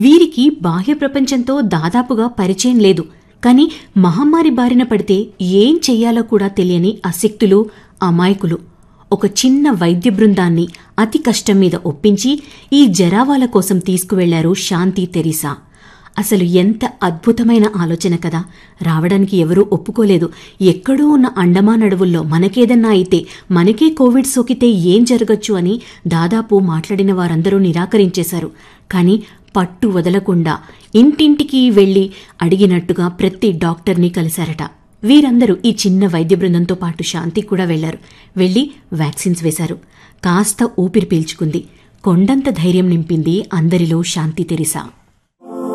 వీరికి బాహ్య ప్రపంచంతో దాదాపుగా పరిచయం లేదు కానీ మహమ్మారి బారిన పడితే ఏం చెయ్యాలో కూడా తెలియని అశక్తులు అమాయకులు ఒక చిన్న వైద్య బృందాన్ని అతి కష్టం మీద ఒప్పించి ఈ జరావాల కోసం తీసుకువెళ్లారు శాంతి తెరీసా అసలు ఎంత అద్భుతమైన ఆలోచన కదా రావడానికి ఎవరూ ఒప్పుకోలేదు ఎక్కడో ఉన్న అండమాన్ అడవుల్లో మనకేదన్నా అయితే మనకే కోవిడ్ సోకితే ఏం జరగచ్చు అని దాదాపు మాట్లాడిన వారందరూ నిరాకరించేశారు కానీ పట్టు వదలకుండా ఇంటింటికి వెళ్లి అడిగినట్టుగా ప్రతి డాక్టర్ని కలిశారట వీరందరూ ఈ చిన్న వైద్య బృందంతో పాటు శాంతి కూడా వెళ్లారు వెళ్లి వ్యాక్సిన్స్ వేశారు కాస్త ఊపిరి పీల్చుకుంది కొండంత ధైర్యం నింపింది అందరిలో శాంతి తెరిసా